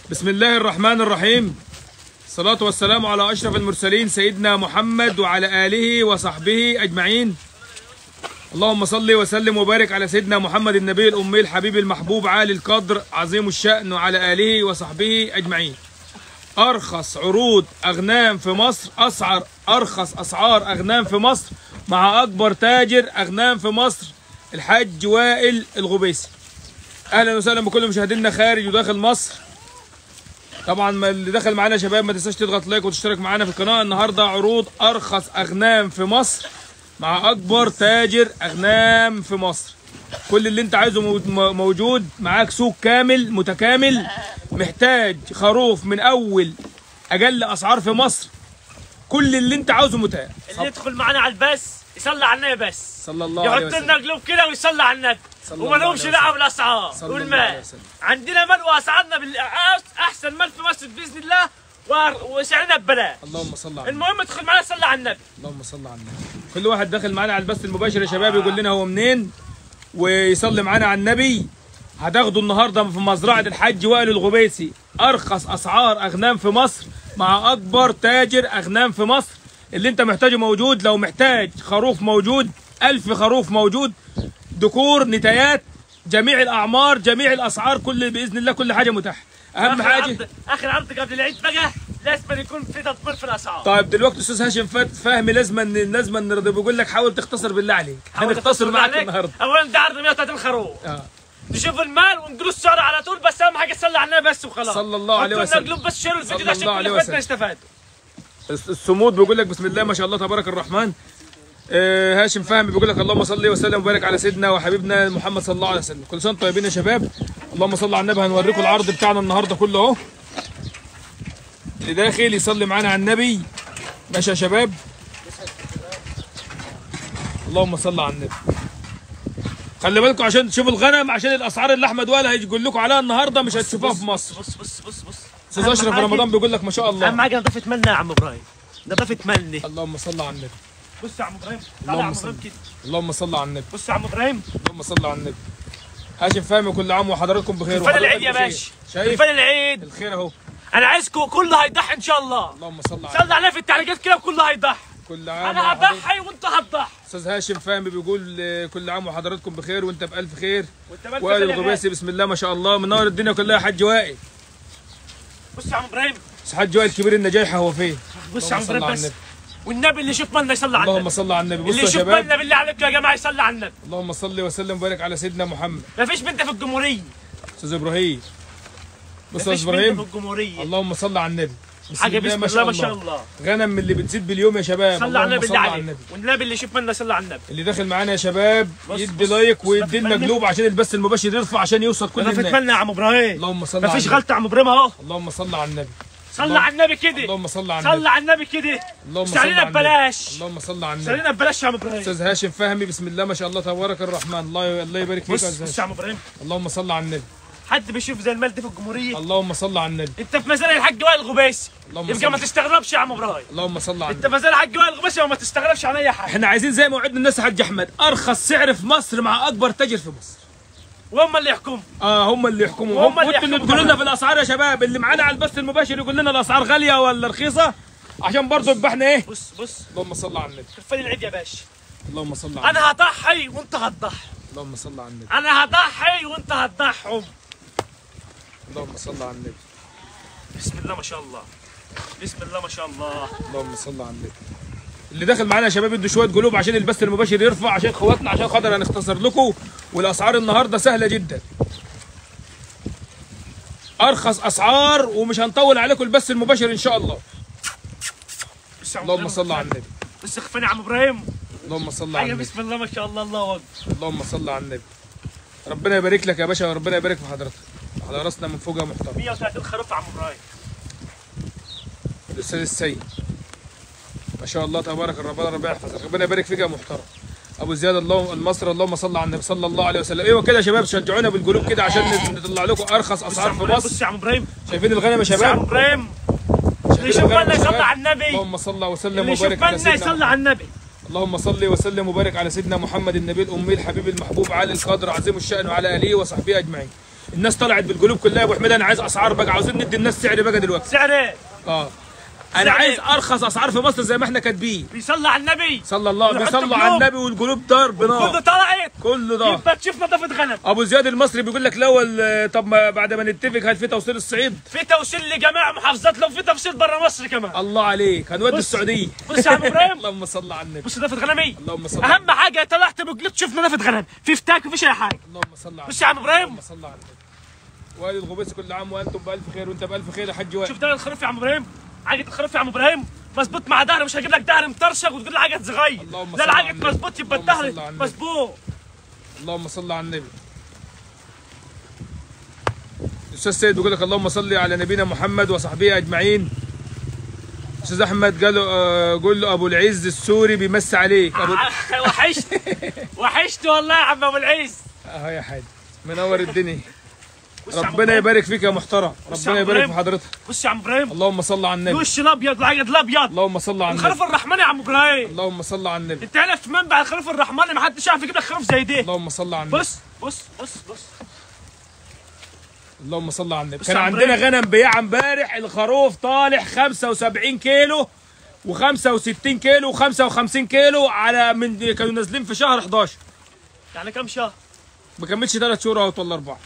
بسم الله الرحمن الرحيم الصلاة والسلام على أشرف المرسلين سيدنا محمد وعلى آله وصحبه أجمعين اللهم صل وسلم وبارك على سيدنا محمد النبي الأمي الحبيب المحبوب عالي القدر عظيم الشأن وعلى آله وصحبه أجمعين أرخص عروض أغنام في مصر أسعر أرخص أسعار أغنام في مصر مع أكبر تاجر أغنام في مصر الحاج وائل الغبيسي أهلا وسهلا بكل مشاهدينا خارج وداخل مصر طبعا ما اللي دخل معانا يا شباب ما تنساش تضغط لايك وتشترك معانا في القناه النهارده عروض ارخص اغنام في مصر مع اكبر تاجر اغنام في مصر كل اللي انت عايزه مو- مو- موجود معاك سوق كامل متكامل محتاج خروف من اول اقل اسعار في مصر كل اللي انت عاوزه متاح اللي يدخل معنا على البث يصلي على النبي بس صلى الله عليه يحط وسلم لنا قلوب كده ويصلي على النبي صلى وما الله لهمش عليه دعوه بالاسعار صلى الله عليه والمال وسلم. عندنا مال واسعارنا بال- احسن مال في مصر باذن الله وأر- وسعرنا ببلاش اللهم صل على النبي المهم ادخل معنا صلي على النبي اللهم صل على النبي كل واحد داخل معانا على البث المباشر يا شباب يقول لنا هو منين ويصلي معانا على النبي هتاخدوا النهارده في مزرعه الحاج وائل الغبيسي ارخص اسعار اغنام في مصر مع اكبر تاجر اغنام في مصر اللي انت محتاجه موجود لو محتاج خروف موجود ألف خروف موجود ذكور نتايات جميع الاعمار جميع الاسعار كل باذن الله كل حاجه متاحه اهم آخر حاجه عرض اخر عرض قبل العيد بقى لازم يكون في تطوير في الاسعار طيب دلوقتي استاذ هاشم فات فهمي لازم لازم نرضى بيقول لك حاول تختصر بالله عليك حاول هنختصر تتصل معاك عليك. النهارده اولا ده عرض 130 خروف اه نشوف المال ونقول السعر على طول بس اهم حاجه تصلي على النبي بس وخلاص صلى الله عليه حطوا لنا وسلم. قلوب بس شيروا الفيديو صلى ده عشان الله كل عليه اخواتنا وسلم. يستفادوا الصمود بيقول لك بسم الله ما شاء الله تبارك الرحمن آه هاشم فهمي بيقول لك اللهم صل وسلم وبارك على سيدنا وحبيبنا محمد صلى الله عليه وسلم كل سنه وانتم طيبين يا شباب اللهم صل على النبي هنوريكم العرض بتاعنا النهارده كله اهو اللي داخل يصلي معانا على النبي ماشي يا شباب اللهم صل على النبي خلي بالكم عشان تشوفوا الغنم عشان الاسعار اللي احمد وائل هيقول لكم عليها النهارده مش هتشوفوها في مصر بص بص بص بص استاذ أهم اشرف حاجة- رمضان بيقول لك ما شاء الله اهم حاجه نظافه مالنا يا عم ابراهيم نظافه مالنا اللهم صل على النبي بص يا عم ابراهيم تعالى يا عم اللهم ابراهيم كده اللهم صل على النبي بص يا عم ابراهيم اللهم صل على النبي هاشم فهمي كل عام وحضراتكم بخير الفن العيد وحضرتك يا بخير. باشا شايف الفن العيد الخير اهو انا عايزكم كله هيضحي ان شاء الله اللهم صل على صلي النبي عليه في التعليقات كده وكله هيضحي كل عام انا وحضرتك- هضحي وانت هتضحي استاذ هاشم فهمي بيقول آه، كل عام وحضراتكم بخير وانت بالف خير وانت مالك وائل فين يا الغباسي بسم الله ما شاء الله منور الدنيا كلها يا حاج وائل غالي؟ بص يا عم ابراهيم بس حاج وائل كبير النجايح هو فين بص يا عم اللهم صل ابراهيم على بس النبي. والنبي اللي يشوف مالنا يصلي على اللهم النبي صل على النبي بصوا اللي يا يشوف شباب مالنا بالله عليكم يا جماعه يصلي على النبي اللهم صل وسلم وبارك على سيدنا محمد مفيش بنت في الجمهوريه استاذ ابراهيم بص يا مفيش استاذ بنت في ابراهيم الجمهوريه اللهم صل على النبي بسم حاجه بسم الله ما شاء الله غنم من اللي بتزيد باليوم يا شباب صلي على اللهم النبي صل اللي على عليك النبي والنبي اللي يشوف مالنا يصلي على النبي اللي داخل معانا يا شباب بص- يدي بص- لايك بص ويدي لنا مالنا. قلوب عشان البث المباشر يرفع عشان يوصل كل نظافه الناس مالنا يا عم ابراهيم اللهم صل على مفيش النبي غلطه يا عم ابراهيم اهو اللهم صل على النبي صلي على النبي كده اللهم صل على النبي صلي على النبي كده اللهم صل سعرنا على النبي ببلاش اللهم صل على النبي سعرنا ببلاش يا عم ابراهيم استاذ هاشم فهمي بسم الله ما شاء الله تبارك الرحمن الله الله يبارك فيك بص يا بص أستاذ يا هاشم. عم ابراهيم اللهم صل على النبي حد بيشوف زي المال ده في الجمهوريه اللهم صل على النبي انت في مزارع الحاج وائل الغبيسي اللهم يبقى صل. ما تستغربش يا عم ابراهيم اللهم صل على انت النبي في مزارع الحاج وائل الغبيسي وما تستغربش عن اي حاجه احنا عايزين زي ما وعدنا الناس يا حاج احمد ارخص سعر في مصر مع اكبر تاجر في مصر وهم اللي يحكموا اه هم اللي يحكموا وهم هم اللي انتوا اللي يحكموا تقولوا لنا كمان. في الاسعار يا شباب اللي معانا على البث المباشر يقول لنا الاسعار غاليه ولا رخيصه عشان برضه يبقى احنا ايه بص بص اللهم صل على النبي كفايه العيد يا باشا اللهم صل على النبي انا هضحي وانت هتضحي اللهم صل على النبي انا هضحي وانت هتضحهم اللهم صل على النبي بسم الله ما شاء الله بسم الله ما شاء الله اللهم صل على النبي اللي داخل معانا يا شباب ادوا شويه قلوب عشان البث المباشر يرفع عشان اخواتنا عشان خاطر هنختصر لكم والاسعار النهارده سهله جدا ارخص اسعار ومش هنطول عليكم البث المباشر ان شاء الله بس يا عم اللهم إبراهيم، صل على النبي بس اخفاني يا عم ابراهيم اللهم صل على حاجه النبي بسم الله ما شاء الله الله اكبر اللهم صل على النبي ربنا يبارك لك يا باشا وربنا يبارك في حضرتك على راسنا من فوق يا محترم 130 خروف يا عم ابراهيم الاستاذ السيد ما شاء الله تبارك الرب ربنا يحفظك ربنا يبارك فيك يا محترم ابو زياد الله المصري اللهم صل على النبي صلى الله عليه وسلم ايوه كده يا شباب شجعونا بالقلوب كده عشان نطلع لكم ارخص بص يا اسعار عم في إبراهيم، مصر بص يا عم ابراهيم شايفين الغنم يا بص يا عم شباب ابراهيم شايفين اللي يشوف الغنم يا مالنا يصلي شباب؟ على النبي اللهم صل وسلم اللي يشوف وبارك على مالنا سيدنا يصلي على النبي اللهم صل وسلم وبارك على سيدنا محمد النبي الامي الحبيب المحبوب عالي القدر عظيم الشان وعلى اله وصحبه اجمعين الناس طلعت بالقلوب كلها يا ابو حميد انا عايز اسعار بقى عاوزين ندي الناس سعر بقى دلوقتي سعر ايه؟ اه انا سعر عايز إيه؟ ارخص اسعار في مصر زي ما احنا كاتبين بيصلي على النبي صلى الله يحط بيصلوا على قلوب. النبي والقلوب ضرب كله نار طلعت كله ده يبقى تشوف نظافه غنم ابو زياد المصري بيقول لك الاول آه، طب ما بعد ما نتفق هل في توصيل الصعيد في توصيل لجميع محافظات لو في توصيل برا مصر كمان الله عليك هنودي بص. السعوديه بص يا عم ابراهيم اللهم صل على النبي بص نظافه غنمي اللهم صل على اهم حاجه طلعت بقلب تشوف نظافه غنم في فتاك مفيش اي حاجه اللهم صل على بص يا عم ابراهيم اللهم صل على النبي وادي الغبيس كل عام وانتم بالف خير وانت بالف خير يا حاج وائل شوف ده الخروف يا عم ابراهيم عقد الخروف يا عم ابراهيم مظبوط مع ظهره مش هجيب لك ظهر مطرشق وتقول لي عقد صغير اللهم لا صل على العقد النبي. مظبوط يبقى اللهم الظهر صل على النبي. مظبوط اللهم صل على النبي الاستاذ سيد بيقول لك اللهم صل على نبينا محمد وصحبه اجمعين استاذ احمد قال له آه، قول له ابو العز السوري بيمس عليك ابو وحشت وحشت والله يا عم ابو العز اهو يا حاج منور الدنيا بص يا عم ربنا إبراهيم. يبارك فيك يا محترم بص يا ربنا عم يبارك في إبراهيم. حضرتك بص يا عم ابراهيم اللهم صل على النبي الوش الابيض العقد الابيض اللهم صل على الخروف النبي الرحمن يا عم ابراهيم اللهم صل على النبي انت عارف منبع الخروف الرحمن ما حدش يعرف يجيب لك خروف زي دي اللهم صل على النبي بص بص بص بص اللهم صل على النبي بص كان يا عم عندنا إبراهيم. غنم بياع امبارح الخروف طالع 75 كيلو و65 كيلو و55 كيلو على من كانوا نازلين في شهر 11 يعني كم شهر ما كملش ثلاث شهور اهوت ولا اربعه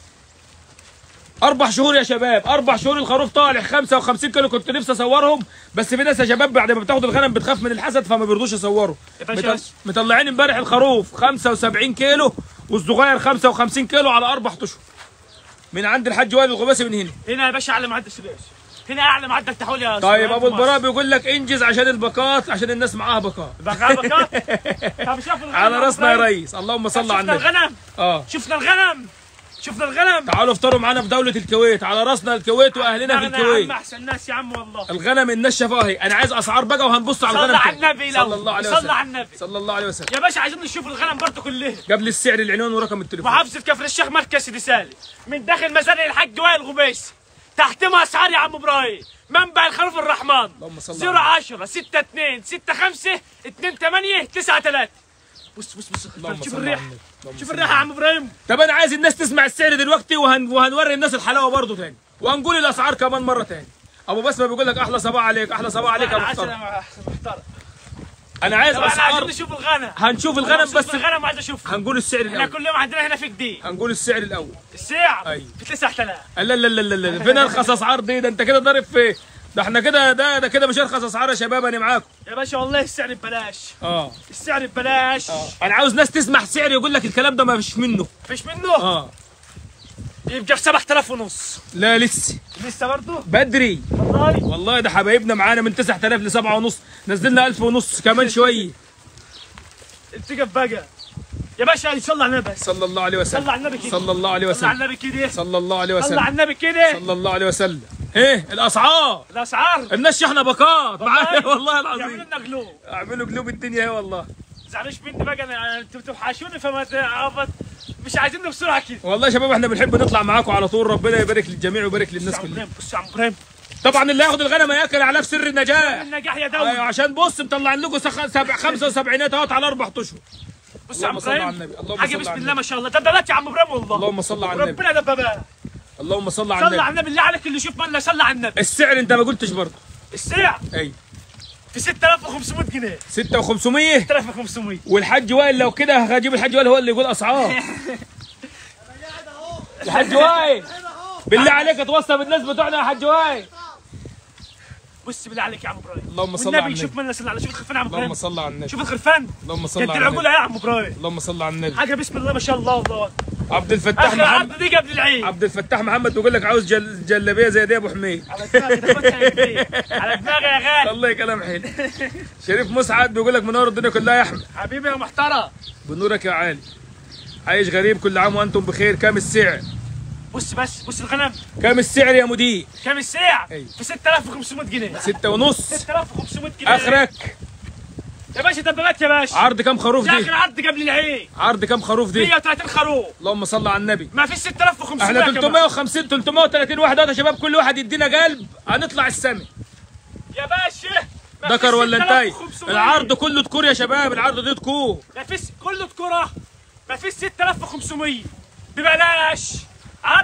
اربع شهور يا شباب اربع شهور الخروف طالع 55 كيلو كنت نفسي اصورهم بس في ناس يا شباب بعد ما بتاخد الغنم بتخاف من الحسد فما بيرضوش يصوروا يا باشا. مطل- مطلعين امبارح الخروف 75 كيلو والصغير 55 كيلو على اربع اشهر من عند الحاج وائل الغباسي من هنا هنا يا باشا اعلى معدل سباش هنا اعلى معدل تحويل يا طيب سلام ابو في مصر. البراء بيقول لك انجز عشان الباقات عشان الناس معاها باقات بقى بقى طب شوف الغنم على يا راسنا يا إبراهيم. ريس اللهم طب صل على شفنا النبي الغنم اه شفنا الغنم شفنا الغنم تعالوا افطروا معانا في دولة الكويت على راسنا الكويت واهلنا في أنا يا الكويت عم احسن ناس يا عم والله الغنم الناس شافوها اهي انا عايز اسعار بقى وهنبص على صلى الغنم على تاني. النبي صلى لو الله عليه صلى وسلم على النبي صلى الله عليه وسلم يا باشا عايزين نشوف الغنم برضه كلها قبل السعر العنوان ورقم التليفون محافظة كفر الشيخ مركز رسالة من داخل مزارع الحاج وائل غبيسي تحتمها اسعار يا عم ابراهيم منبع الخروف الرحمن اللهم صل على 0 10 6 2 6 5 2 8 9 3 بص بص بص اللهم شوف صل على الريحة النبي. اللهم شوف صل الريحة يا عم ابراهيم طب انا عايز الناس تسمع السعر دلوقتي وهن... وهنوري الناس الحلاوه برضه تاني وهنقول الاسعار كمان مره تاني ابو بسمه بيقول لك احلى صباح عليك احلى صباح عليك يا أنا عشان محترم أنا محترم انا عايز طب احنا عايزين اسعار نشوف الغنم هنشوف الغنم نشوف بس الغنم عايز اشوفه هنقول السعر احنا الاول كل يوم عندنا هنا في جديد هنقول السعر الاول الساعة أيوة. ب 9000 لا لا لا لا لا فين ارخص اسعار دي ده انت كده ضارب في ده احنا كده ده ده كده مش ارخص اسعار يا شباب انا معاكم يا باشا والله السعر ببلاش اه السعر ببلاش انا عاوز ناس تسمع سعر يقول لك الكلام ده ما فيش منه فيش منه اه يبقى ب 7000 ونص لا لسه لسه برضه بدري والله والله ده حبايبنا معانا من 9000 ل 7 ونص نزلنا 1000 ونص كمان شويه التقف بقى يا باشا صلى على النبي بس. صلى الله عليه وسلم صلى على النبي كده صلى الله عليه صلى على وسلم النبي كده صلى الله عليه صلى على وسلم النبي كده صلى الله عليه وسلم ايه الاسعار الاسعار الناس شحنه باقات معايا والله يعملوا العظيم لنا قلوب اعملوا قلوب الدنيا اهي والله زعلوش مني بقى انا انتوا بتوحشوني فما تعرفت مش عايزين بسرعه كده والله يا شباب احنا بنحب نطلع معاكم على طول ربنا يبارك للجميع ويبارك للناس بص يا عم كلها ابراهيم بص يا عم ابراهيم طبعا اللي ياخد الغنم هياكل على نفس سر النجاح النجاح يا ايوه دولي عشان بص مطلعين لكم سخ... سبع... خمسه وسبعينات اهوت على اربع اشهر بص يا عم اللهم صل على ابراهيم النبي، اللهم حاجه صل بسم على الله النبي. ما شاء الله دبابات يا عم ابراهيم والله اللهم صل على النبي ربنا دبابات اللهم صل على صلى النبي على النبي الله عليك اللي يشوف من لا صلى على النبي السعر انت ما قلتش برضه السعر اي في 6500 جنيه 6500 6500 والحاج وائل لو كده هجيب الحاج وائل هو اللي يقول اسعار الحاج وائل بالله عليك اتوصى بالناس بتوعنا يا حاج وائل بص بالله عليك يا عم ابراهيم اللهم صل والنبي على شوف النبي من لا صلى على شوف الخرفان يا عم ابراهيم اللهم صل على النبي شوف الخرفان اللهم صل قد على العقول النبي يا عم ابراهيم اللهم صل على النبي حاجه بسم الله ما شاء الله والله عبد الفتاح اخر محمد عرض دي قبل العيد عبد الفتاح محمد بيقول لك عاوز جل... جلابيه زي دي يا ابو حميد على دماغي تاخدها يا كبير. على دماغي يا غالي والله كلام حلو شريف مسعد بيقول لك منور الدنيا كلها يا احمد حبيبي يا محترم بنورك يا عالي عايش غريب كل عام وانتم بخير كام السعر بص بس بص الغنم كام السعر يا مدير كام الساعة؟ أيوة. في 6500 جنيه ستة ونص 6500 جنيه اخرك يا باشا دبابات يا باشا عرض كام خروف ده دي اخر عرض قبل العيد عرض كام خروف دي 130 خروف اللهم صل على النبي ما في 6500 احنا كمان. 350 330 واحد اهو يا شباب كل واحد يدينا قلب هنطلع السما يا باشا ما في ذكر ولا انتاي 6500. العرض كله ذكور يا شباب العرض دي ذكور ما فيش كله كرة ما فيش 6500 ببلاش عرض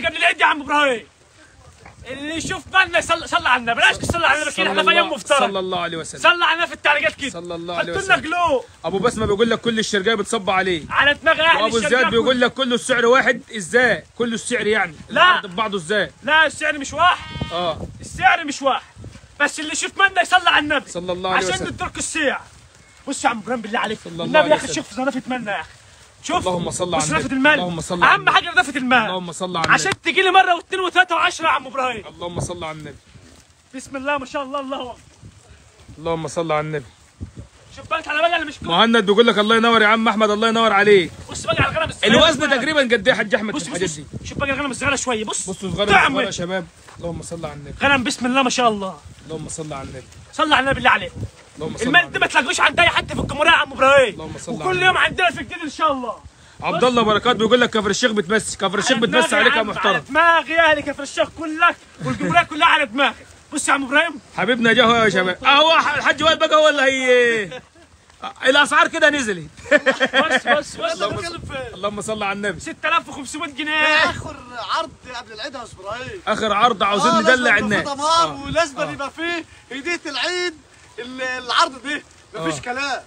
قبل العيد يا عم ابراهيم اللي يشوف بالنا يصلي صلى على النبي بلاش تصلي على النبي كده احنا في ايام صلى مفترض الله عليه وسلم صلى على النبي في التعليقات كده صلى الله عليه حطوا لنا وسلم قلوب ابو بسمه بيقول لك كل الشرقايه بتصب عليه على دماغ اهل وابو الشرقية زياد بيقول لك كله السعر واحد ازاي كله السعر يعني لا. العرض ببعضه ازاي لا السعر مش واحد اه السعر مش واحد بس اللي يشوف منا يصلي على النبي صلى الله عليه عشان وسلم. ندرك السعر بص يا عم ابراهيم بالله عليك صلى الله النبي عليه يا اخي وسلم. شوف نظافه منا يا اخي شوف اللهم صل على بص النبي. نظافه المال اللهم صل على اهم النبي. حاجه نظافه المال اللهم صل على النبي عشان تجي لي مره واثنين وثلاثه وعشره يا عم ابراهيم اللهم صل على النبي بسم الله ما شاء الله الله اكبر اللهم صل على النبي شوف بالك على بقى اللي مش كويس مهند بيقول لك الله ينور يا عم احمد الله ينور عليك بص بقى على الغنم الصغيره الوزن تقريبا قد ايه يا حاج احمد بص في بص الحاجات بص دي شوف بقى الغنم الصغيره شويه بص بصوا صغار تعمل. صغار يا شباب اللهم صل على النبي غنم بسم الله ما شاء الله اللهم صل على النبي صلى على النبي بالله عليك اللهم صل المال على ده النبي ما تلاقوش عند اي حد في الجمهوريه يا عم ابراهيم اللهم صل على وكل النبي. يوم عندنا في جديد ان شاء الله عبد الله بركات بيقول لك كفر الشيخ بتمسي كفر الشيخ على بتمسي دماغي عليك يا عم، على محترم دماغي يا اهلي كفر الشيخ كلك والجمهوريه كلها على دماغي بص يا عم ابراهيم حبيبنا جه هو يا شباب اهو الحاج وائل بقى هو اللي هي الاسعار كده نزلت بص بص بص اللهم صل على النبي 6500 جنيه اخر عرض قبل العيد يا ابراهيم اخر عرض عاوزين آه، ندلع لازم الناس يبقى في ضمان آه. ولازم آه. يبقى فيه هديه العيد ال- العرض دي مفيش آه. كلام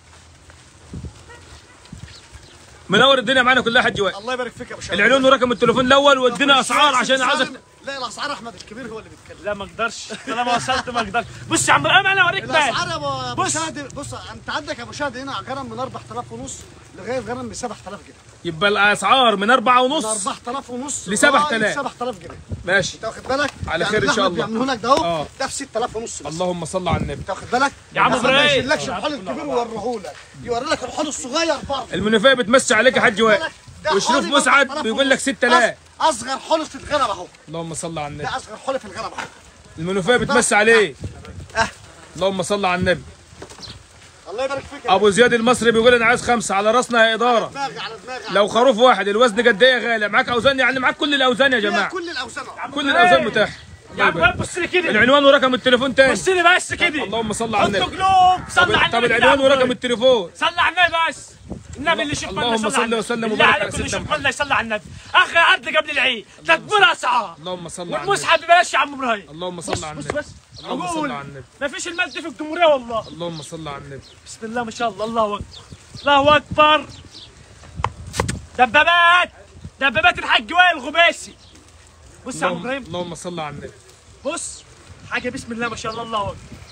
منور الدنيا معانا كلها حاج وائل الله يبارك فيك يا ابو شباب العلون ورقم التليفون الاول وادينا اسعار عشان عاوزك لا الاسعار احمد الكبير هو اللي بيتكلم لا ما اقدرش طالما وصلت ما اقدرش بص يا عم ابراهيم انا اوريك الاسعار مال يا ابو أبو بص. شادي بص انت عندك يا ابو شادي هنا غنم من 4000 ونص لغايه غنم ب 7000 جنيه يبقى الاسعار من أربعة من ونص 4000 ونص ل 7000. 7000 جنيه ماشي انت واخد بالك على يعني خير إن شاء اللحمة الله. بيعملوه لك ده اهو آه. ده ب 6000 ونص بس اللهم صل على النبي انت واخد بالك يا عم ما إبراهيم. يشيلكش الحال الكبير ويوريهولك يوري لك الحال الصغير برضه المنوفيه بتمسي عليك يا حاج وائل ده وشريف حالي مسعد 4000 بيقول لك ونص. 6000 أص- اصغر حلة في الغنم اهو اللهم صل على النبي ده اصغر حلة في الغنم اهو المنوفيه بتمسي عليه أه. اللهم صل على النبي الله يبارك فيك يا ابو زياد المصري بيقول انا عايز خمسه على راسنا يا اداره دماغي على دماغي لو خروف واحد الوزن قد ايه يا غالي معاك اوزان يعني معاك كل الاوزان يا فيها جماعه كل الاوزان أهو. كل الاوزان متاحه يا عم ابراهيم بص لي كده العنوان ورقم التليفون تاني بص لي بس كده اللهم صل على حطوا النبي قلوب صلى على طب النبي العنوان بالله ورقم عليك. التليفون صلى على النبي بس النبي اللي يشوف اللهم منا صل على النبي. وسلم بالله وبارك على عليكم اللي سيدنا يشوف منا يصلي على النبي اخر عرض قبل العيد تدبر اسعار اللهم صل على النبي والمصحف ببلاش يا عم ابراهيم اللهم صل بص على بص النبي بس اللهم صل عقول. على النبي ما فيش المال دي في الجمهوريه والله اللهم صل على النبي بسم الله ما شاء الله الله اكبر الله اكبر دبابات دبابات الحاج وائل الغباسي بص يا عم اللهم, ابراهيم اللهم صل على النبي بص حاجه بسم الله ما شاء الله الله اكبر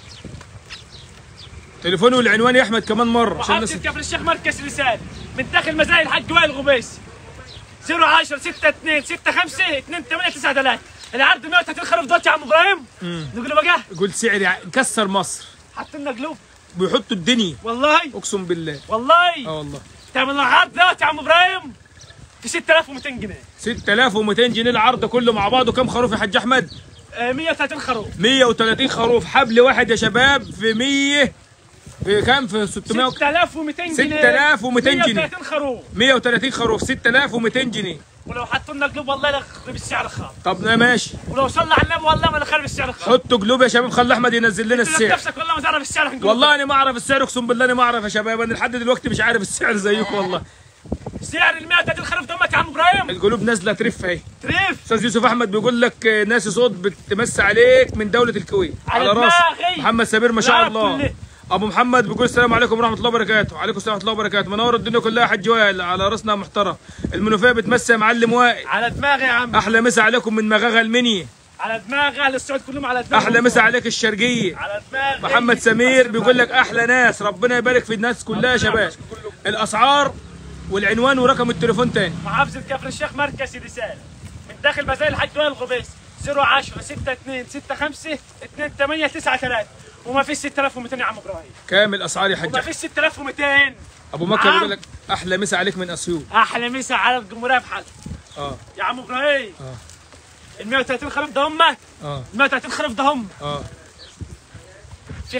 تليفوني والعنوان يا احمد كمان مره عشان الناس محافظة كفر الشيخ مركز لسان من داخل مزايا الحاج وائل الغباسي 010 62 65 28 93 العرض 130 خروف دوت يا عم ابراهيم نقول له بقى قلت سعر يع- كسر مصر حط لنا قلوب بيحطوا الدنيا والله اقسم بالله والله اه والله تعمل العرض دوت يا عم ابراهيم في 6200 جنيه 6200 جنيه العرض كله مع بعضه كم خروف يا حاج احمد آه، 130 خروف 130 خروف حبل واحد يا شباب في 100 في كام في 600 و- 6200 جنيه 6200 جنيه. 130 خروف 130 خروف 6200 جنيه ولو حطوا لنا قلوب والله لا يخرب السعر خالص طب لا ماشي ولو صلى على النبي والله ما نخرب السعر خالص حطوا قلوب يا شباب خلي احمد ينزل لنا انت السعر نفسك والله ما تعرف السعر هنقول والله انا ما اعرف السعر اقسم بالله انا ما اعرف يا شباب انا لحد دلوقتي مش عارف السعر زيكم والله سعر ال 130 خروف دمك يا عم ابراهيم القلوب نازله ترف اهي تريف استاذ يوسف احمد بيقول لك آه، ناسي صوت بتمس عليك من دوله الكويت على راس دماغي. محمد سمير ما شاء لا الله كل- ابو محمد بيقول السلام عليكم ورحمه الله وبركاته وعليكم السلام ورحمه الله وبركاته منور الدنيا كلها يا حاج وائل على راسنا محترم المنوفيه بتمسي يا معلم وائل على دماغي يا عم احلى مسا عليكم من مغاغه المنيا على دماغ اهل السعود كلهم على دماغ احلى مسا عليك الشرقيه على دماغ محمد سمير بيقول لك احلى ناس ربنا يبارك في الناس كلها يا شباب الاسعار والعنوان ورقم التليفون تاني محافظة كفر الشيخ مركز رسالة من داخل مزايا الحاج وائل الغبيس 010 62 65 28 93 وما فيش 6200 يا عم ابراهيم كام الاسعار يا حاج وما أحمد؟ فيش 6200 ابو مكه نعم. بيقول لك احلى مسا عليك من اسيوط احلى مسا على الجمهوريه بحال اه يا عم ابراهيم آه. ال 130 خروف ده هم اه ال 130 خروف ده هم اه في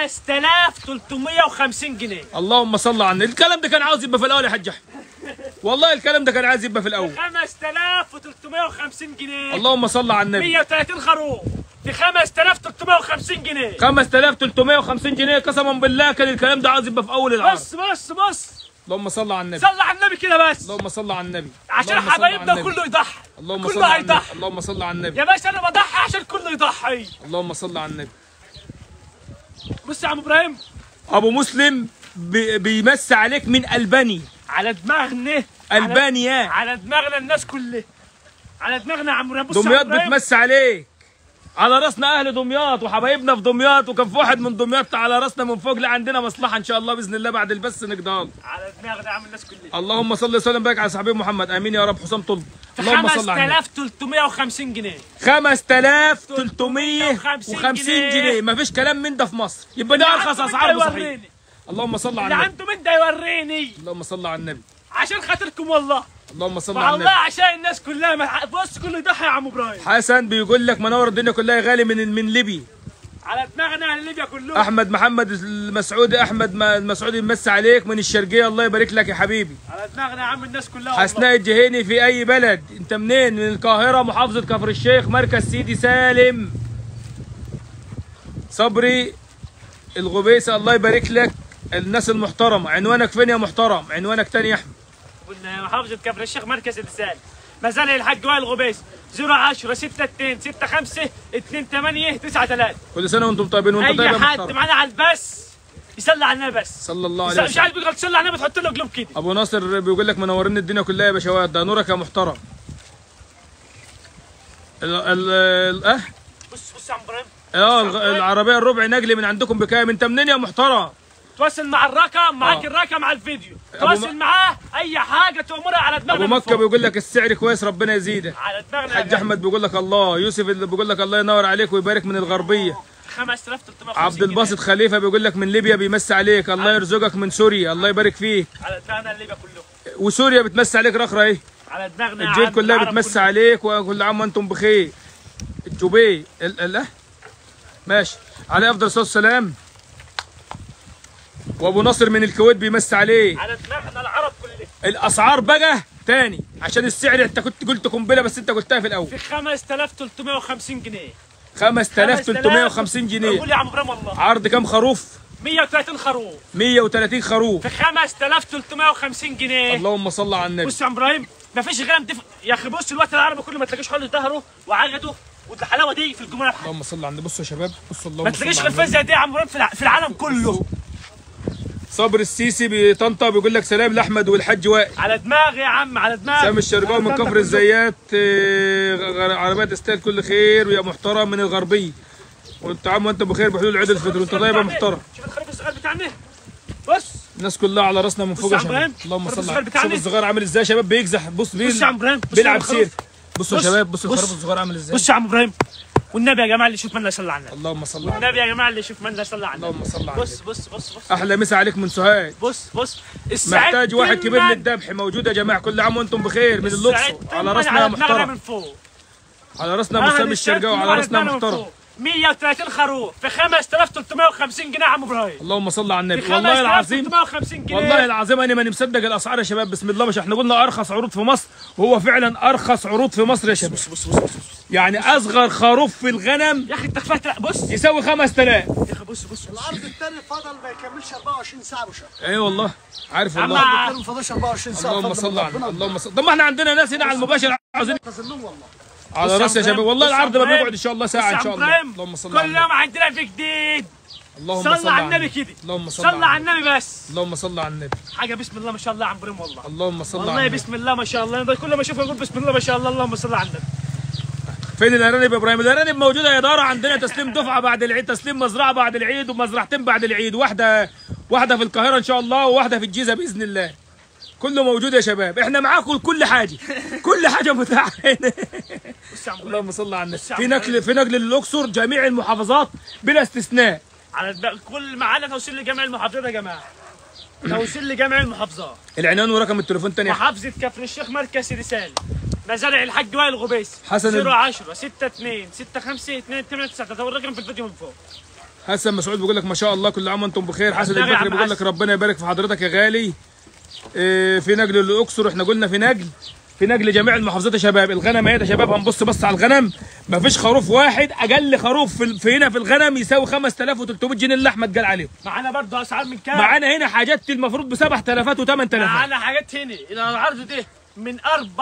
5350 جنيه اللهم صل على النبي الكلام ده كان عاوز يبقى في الاول يا حاج احمد والله الكلام ده كان عايز يبقى في الاول 5350 جنيه اللهم صل على النبي 130 خروف ب 5350 جنيه 5350 جنيه قسما بالله كان الكلام ده عاوز يبقى في اول العرض بص بص بص اللهم صل على النبي صلى على النبي كده بس اللهم صل على النبي عشان اللهم صل على حبايبنا النبي. كله يضحي اللهم كله صل على النبي هيضحي. اللهم صل على النبي يا باشا انا بضحي عشان كله يضحي اللهم صل على النبي بص يا عم ابراهيم ابو مسلم بي- بيمس عليك من الباني على دماغنا البانيا على, على دماغنا الناس كلها على دماغنا يا عم ابراهيم بص يا عم دمياط إبراهيم. بتمس عليك على راسنا اهل دمياط وحبايبنا في دمياط وكان في واحد من دمياط على راسنا من فوق لا عندنا مصلحه ان شاء الله باذن الله بعد البث نقدر على دماغنا يا عم الناس كلها اللهم صل وسلم وبارك على صحابي محمد امين يا رب حسام طلب اللهم صل على النبي 5350 جنيه 5350 جنيه ما فيش كلام من ده في مصر يبقى ده ارخص عنده اسعار من ده ابو صحيح يوريني. اللهم صل على اللي النبي عنده من ده يوريني اللهم صل على النبي عشان خاطركم والله اللهم صل على والله النبي عشان الناس كلها ما- بص كله يضحي يا عم ابراهيم حسن بيقول لك منور الدنيا كلها غالي من من ليبيا على دماغنا اهل ليبيا كلهم احمد محمد المسعودي احمد ما- المسعودي يمسي عليك من الشرقيه الله يبارك لك يا حبيبي على دماغنا يا عم الناس كلها والله. حسناء الجهيني في اي بلد انت منين من القاهره محافظه كفر الشيخ مركز سيدي سالم صبري الغبيسه الله يبارك لك الناس المحترمه عنوانك فين يا محترم عنوانك تاني يا احمد قلنا محافظة كفر الشيخ مركز اللسان مازال الحاج وائل غبيس 010 62 65 28 93 كل سنه وانتم طيبين وانت اي طيب يا حد محترم معانا على البث يصلي على النبي بس صلى الله عليه مش وسلم عايز بيقول تصلي على النبي تحط له قلوب كده ابو ناصر بيقول لك منورين الدنيا كلها يا باشوات ده نورك يا محترم ال ال ال اه بص بص يا عم ابراهيم اه الغ- العربيه الربع نجلي من عندكم بكام انت منين يا محترم تواصل مع الرقم معاك آه. الرقم على الفيديو أبو تواصل م- معاه اي حاجه تامرها على دماغنا ابو من مكه فوق. بيقول لك السعر كويس ربنا يزيدك على دماغنا حاج احمد بيقول لك الله يوسف اللي بيقول لك الله ينور عليك ويبارك من الغربيه 5350 عبد الباسط خليفه بيقول لك من ليبيا بيمسي عليك الله يرزقك من سوريا الله يبارك فيك جنيه. على دماغنا الليبيا كله وسوريا بتمسي عليك رخره ايه على دماغنا يا الجيل عم كلها العرب بتمسي كله. عليك وكل عام وانتم بخير الجوبي ال ال اه؟ ماشي عليه افضل الصلاه والسلام وابو ناصر من الكويت بيمسي عليه على دماغنا العرب كله الاسعار بقى تاني عشان السعر انت كنت قلت قنبله بس انت قلتها في الاول في 5350 جنيه 5350 جنيه قول يا عم ابراهيم والله عرض كام خروف 130 خروف 130 خروف في 5350 جنيه اللهم صل على النبي بص يا عم ابراهيم ما فيش غير دف... يا اخي بص الوقت العربي كله ما تلاقيش حل ظهره وعجته والحلاوه دي في الجمهوريه بحالها. اللهم صل على النبي بصوا يا شباب بصوا اللهم ما صل تلاقيش على غير النبي فزه دي يا عم ابراهيم في الع- في العالم كله صبر السيسي بطنطا بيقول لك سلام لاحمد والحاج وائل على دماغي يا عم على دماغي سامي الشرقاوي من كفر الزيات آه، غ- عربيات تستاهل كل خير ويا محترم من الغربيه وانت عم وانت بخير بحلول عيد الفطر وانت طيب يا محترم شوف الخروف الصغير بتاعنا بص الناس كلها على راسنا من فوق يا يا عم شباب إبراهيم، اللهم الخروف صل الصغير على بتاعنا. شوف الصغير عامل ازاي يا شباب بيكزح بص بيل بص يا عم إبراهيم، بص بيلعب يا الخروف. سير بصوا يا بص، شباب بصوا بص. الخروف الصغير عامل ازاي بص يا عم ابراهيم والنبي يا جماعه اللي يشوف من لا يصلي على النبي اللهم صل على النبي والنبي يا جماعه اللي يشوف من لا يصلي على النبي اللهم صل على بص النبي بص بص بص احلى مسا عليك من سوهاج بص بص السعيد محتاج واحد كبير تمن. للذبح موجود يا جماعه كل عام وانتم بخير من السعيد الاقصر تمن على راسنا يا على دماغنا محترم من فوق على راسنا مسام الشرقاوي وعلى راسنا محترم 130 خروف في 5350 جنيه يا عم ابراهيم اللهم صل على في النبي والله العظيم 5350 جنيه والله العظيم انا ماني مصدق الاسعار يا شباب بسم الله مش احنا قلنا ارخص عروض في مصر وهو فعلا ارخص عروض في مصر يا شباب بص بص بص يعني اصغر خروف في الغنم يا اخي انت كفايه لا، بص يساوي 5000 يا اخي بص بص بص العرض الثاني فضل ما يكملش 24 ساعه وشهر اي والله عارف أما- والله الثاني ما فضلش 24 ساعه اللهم بفضل صل على ربنا. النبي اللهم صل طب ما احنا عندنا ناس هنا على المباشر عاوزين نزلهم والله على بص راسي يا عم شباب إبراهيم، والله بص يا العرض ما إبراهيم، بيقعد ان شاء الله بص ساعه يا ان عم شاء الله إبراهيم، اللهم صل على كل النبي يوم عندنا في جديد اللهم صلى على النبي كده اللهم صل صلى على على النبي النبي بس اللهم صل على النبي حاجه بسم الله ما شاء الله يا عم ابراهيم والله اللهم صل على والله النبي بسم الله ما شاء الله انا كل ما اشوفه اقول بسم الله ما شاء الله اللهم صل على النبي فين الارانب يا ابراهيم الارانب موجوده يا اداره عندنا تسليم دفعه بعد العيد تسليم مزرعه بعد العيد ومزرعتين بعد العيد واحده واحده في القاهره ان شاء الله وواحده في الجيزه باذن الله كله موجود يا شباب احنا معاكم كل حاجه كل حاجه متاحه هنا بص يا عم ابراهيم اللهم صل على النبي بص يا في عم نقل في نقل للاقصر جميع المحافظات بلا استثناء على الب- كل معانا توصيل لجميع المحافظات يا جماعه توصيل لجميع المحافظات العنوان ورقم التليفون تاني محافظه كفر الشيخ مركز رسالة مزارع الحاج وائل غبيس حسن ال- 010 62 65 28 9 الرقم في الفيديو من فوق حسن مسعود بيقول لك ما شاء الله كل عام وانتم بخير حسن النبي يا البكري عم بيقول لك حسن. ربنا يبارك في حضرتك يا غالي إيه، في نقل للاقصر احنا قلنا في نقل في نقل جميع المحافظات يا شباب الغنم اهي يا شباب هنبص بس على الغنم ما فيش خروف واحد اقل خروف في, في هنا في الغنم يساوي 5300 جنيه اللي احمد قال عليهم معانا برضه اسعار من كام معانا هنا حاجات المفروض ب 7000 و 8000 معانا حاجات هنا الى العرض ده من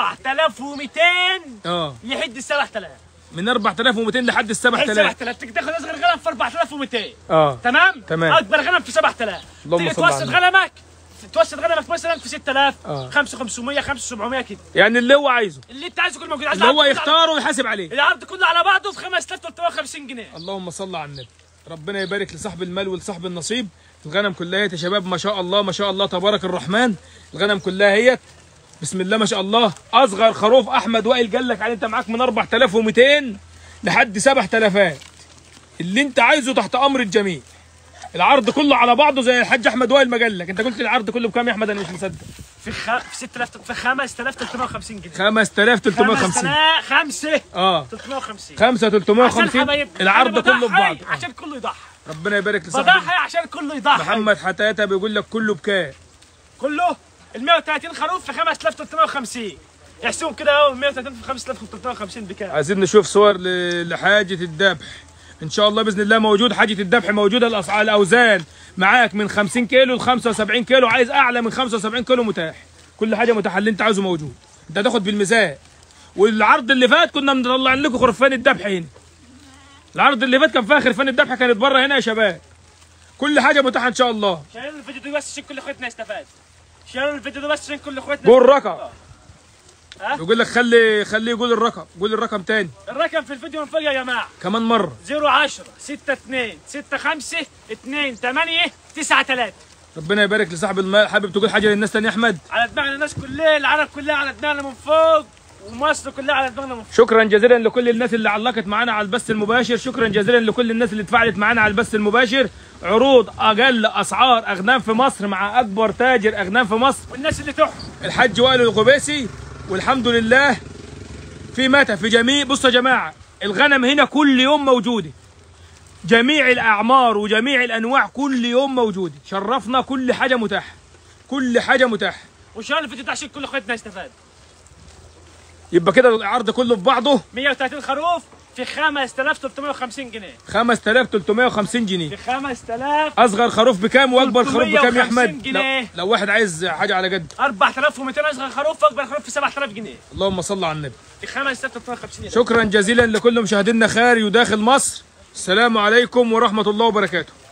4200 اه لحد 7000 من 4200 لحد ال 7000 7000 تقدر تاخذ اصغر غنم في 4200 اه تمام تمام. اكبر غنم في 7000 اللهم تيجي صل على توسط النبي. غنمك توسط غنمك مثلا في 6000 آه. 5500 5700 كده يعني اللي هو عايزه اللي انت عايزه كله موجود عايز اللي هو العرض كله على- يختاره ويحاسب عليه العرض كله على بعضه في 5350 جنيه اللهم صل على النبي ربنا يبارك لصاحب المال ولصاحب النصيب الغنم كلها هي يا شباب ما شاء الله ما شاء الله تبارك الرحمن الغنم كلها هي بسم الله ما شاء الله اصغر خروف احمد وائل قال لك عليه انت معاك من 4200 لحد 7000 اللي انت عايزه تحت امر الجميع العرض كله على بعضه زي الحاج احمد وائل ما قال لك انت قلت العرض كله بكام يا احمد انا مش مصدق في خ... في 6000 في 5350 جنيه 5350 5 اه 350 5 عشان 350 حبايب العرض أنا كله بضحي ببعض عشان كله يضحي ربنا يبارك لصاحب بضحي عشان كله يضحي محمد حتاته بيقول لك كله بكام كله ال 130 خروف في 5350 احسبهم كده اهو 130 في 5350 بكام عايزين نشوف صور ل- لحاجة الذبح ان شاء الله باذن الله موجود حاجة الذبح موجودة الاسعار الاوزان معاك من 50 كيلو ل 75 كيلو عايز اعلى من 75 كيلو متاح كل حاجة متاحة اللي انت عايزه موجود انت هتاخد بالميزان والعرض اللي فات كنا مطلعين لكم خرفان الذبح هنا العرض اللي فات كان فيها خرفان الذبح كانت بره هنا يا شباب كل حاجة متاحة ان شاء الله شيروا الفيديو ده بس عشان كل اخواتنا يستفاد شيروا الفيديو ده بس عشان كل اخواتنا قول رقم ها؟ يقول لك خلي خليه يقول الرقم قول الرقم تاني الرقم في الفيديو من فوق يا جماعه كمان مرة 010 62 65 28 93 ربنا يبارك لصاحب المال حابب تقول حاجة للناس تاني يا احمد على دماغنا الناس كلها العرب كلها على دماغنا من فوق ومصر كلها على دماغنا من فوق شكرا جزيلا لكل الناس اللي علقت معانا على البث المباشر شكرا جزيلا لكل الناس اللي اتفاعلت معانا على البث المباشر عروض اقل اسعار اغنام في مصر مع اكبر تاجر اغنام في مصر والناس اللي تحت الحاج وائل الغبيسي والحمد لله في متى في جميع بصوا يا جماعه الغنم هنا كل يوم موجوده جميع الاعمار وجميع الانواع كل يوم موجوده شرفنا كل حاجه متاحه كل حاجه متاحه وشيروا الفيديو ده عشان كل اخواتنا يستفاد يبقى كده العرض كله في بعضه 130 خروف في 5350 جنيه 5350 جنيه في 5000 اصغر خروف بكام واكبر خروف بكام يا 350 احمد جنيه. لو, لو واحد عايز حاجه على قد 4200 اصغر خروف واكبر خروف في 7000 جنيه اللهم صل على النبي في 5350 شكرا جزيلا لكل مشاهدينا خارج وداخل مصر السلام عليكم ورحمه الله وبركاته